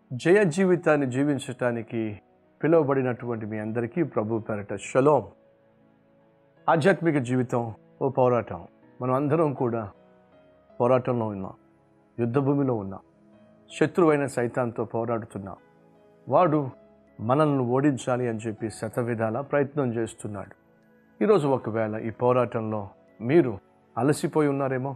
జయ జీవితాన్ని జీవించటానికి పిలువబడినటువంటి మీ అందరికీ ప్రభు పేరట షలోం ఆధ్యాత్మిక జీవితం ఓ పోరాటం మనం అందరం కూడా పోరాటంలో ఉన్నాం యుద్ధభూమిలో ఉన్నాం శత్రువైన సైతాంతో పోరాడుతున్నాం వాడు మనల్ని ఓడించాలి అని చెప్పి శతవిధాల ప్రయత్నం చేస్తున్నాడు ఈరోజు ఒకవేళ ఈ పోరాటంలో మీరు అలసిపోయి ఉన్నారేమో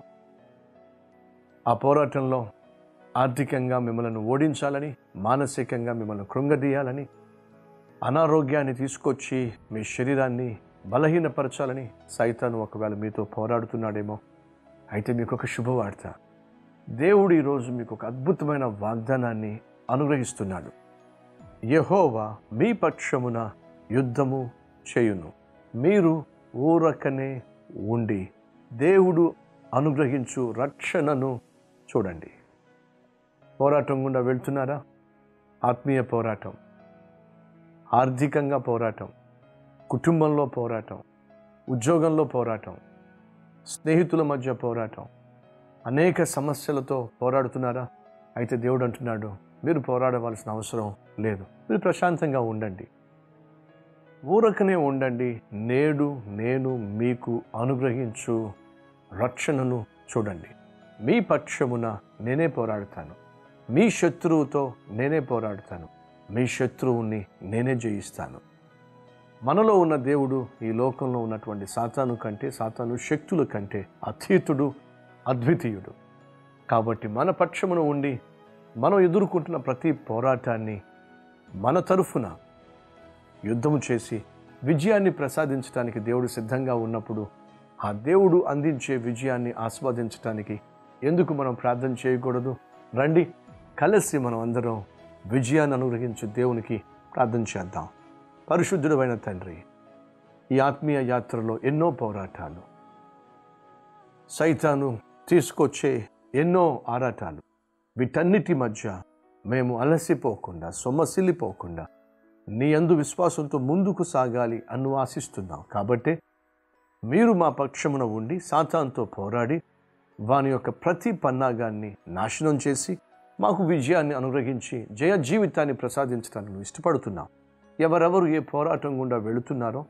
ఆ పోరాటంలో ఆర్థికంగా మిమ్మల్ని ఓడించాలని మానసికంగా మిమ్మల్ని కృంగదీయాలని అనారోగ్యాన్ని తీసుకొచ్చి మీ శరీరాన్ని బలహీనపరచాలని సైతాను ఒకవేళ మీతో పోరాడుతున్నాడేమో అయితే మీకు ఒక శుభవార్త దేవుడు ఈరోజు మీకు ఒక అద్భుతమైన వాగ్దానాన్ని అనుగ్రహిస్తున్నాడు యహోవా మీ పక్షమున యుద్ధము చేయును మీరు ఊరకనే ఉండి దేవుడు అనుగ్రహించు రక్షణను చూడండి పోరాటం గుండా వెళ్తున్నారా ఆత్మీయ పోరాటం ఆర్థికంగా పోరాటం కుటుంబంలో పోరాటం ఉద్యోగంలో పోరాటం స్నేహితుల మధ్య పోరాటం అనేక సమస్యలతో పోరాడుతున్నారా అయితే దేవుడు అంటున్నాడు మీరు పోరాడవలసిన అవసరం లేదు మీరు ప్రశాంతంగా ఉండండి ఊరకనే ఉండండి నేడు నేను మీకు అనుగ్రహించు రక్షణను చూడండి మీ పక్షమున నేనే పోరాడుతాను మీ శత్రువుతో నేనే పోరాడుతాను మీ శత్రువుని నేనే జయిస్తాను మనలో ఉన్న దేవుడు ఈ లోకంలో ఉన్నటువంటి సాతాను కంటే సాతాను శక్తుల కంటే అతీతుడు అద్వితీయుడు కాబట్టి మన పక్షమున ఉండి మనం ఎదుర్కొంటున్న ప్రతి పోరాటాన్ని మన తరఫున యుద్ధము చేసి విజయాన్ని ప్రసాదించడానికి దేవుడు సిద్ధంగా ఉన్నప్పుడు ఆ దేవుడు అందించే విజయాన్ని ఆస్వాదించడానికి ఎందుకు మనం ప్రార్థన చేయకూడదు రండి కలిసి మనం అందరం విజయాన్ని అనుగ్రహించే దేవునికి ప్రార్థన చేద్దాం పరిశుద్ధుడమైన తండ్రి ఈ ఆత్మీయ యాత్రలో ఎన్నో పోరాటాలు సైతాను తీసుకొచ్చే ఎన్నో ఆరాటాలు వీటన్నిటి మధ్య మేము అలసిపోకుండా సొమ్మసిల్లిపోకుండా నీ అందు విశ్వాసంతో ముందుకు సాగాలి అను ఆశిస్తున్నాం కాబట్టి మీరు మా పక్షమున ఉండి సాతాన్తో పోరాడి వాని యొక్క ప్రతి పన్నాగాన్ని నాశనం చేసి మాకు విజయాన్ని అనుగ్రహించి జయ జీవితాన్ని ప్రసాదించడానికి నువ్వు ఇష్టపడుతున్నాం ఎవరెవరు ఏ పోరాటం గుండా వెళుతున్నారో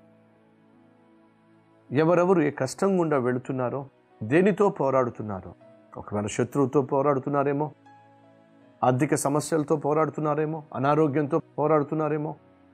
ఎవరెవరు ఏ కష్టం గుండా వెళుతున్నారో దేనితో పోరాడుతున్నారో ఒకవేళ శత్రువుతో పోరాడుతున్నారేమో ఆర్థిక సమస్యలతో పోరాడుతున్నారేమో అనారోగ్యంతో పోరాడుతున్నారేమో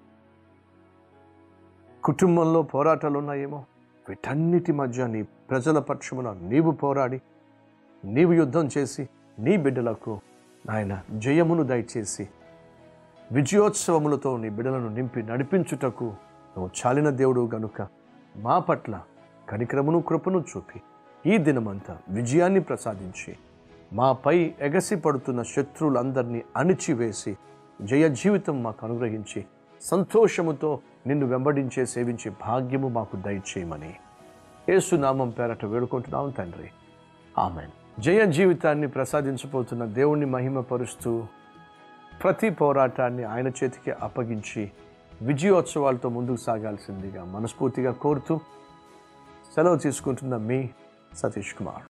కుటుంబంలో పోరాటాలు ఉన్నాయేమో వీటన్నిటి మధ్య నీ ప్రజల పక్షమున నీవు పోరాడి నీవు యుద్ధం చేసి నీ బిడ్డలకు నాయన జయమును దయచేసి విజయోత్సవములతో నీ బిడ్డలను నింపి నడిపించుటకు నువ్వు చాలిన దేవుడు గనుక మా పట్ల కనికరమును కృపను చూపి ఈ దినమంతా విజయాన్ని ప్రసాదించి మాపై ఎగసి పడుతున్న శత్రువులందరినీ అణిచివేసి జయ జీవితం మాకు అనుగ్రహించి సంతోషముతో నిన్ను వెంబడించే సేవించే భాగ్యము మాకు దయచేయమని యేసునామం పేరట వేడుకుంటున్నాం తండ్రి ఆమెన్ జయ జీవితాన్ని ప్రసాదించబోతున్న దేవుణ్ణి మహిమపరుస్తూ ప్రతి పోరాటాన్ని ఆయన చేతికి అప్పగించి విజయోత్సవాలతో ముందుకు సాగాల్సిందిగా మనస్ఫూర్తిగా కోరుతూ సెలవు తీసుకుంటున్న మీ సతీష్ కుమార్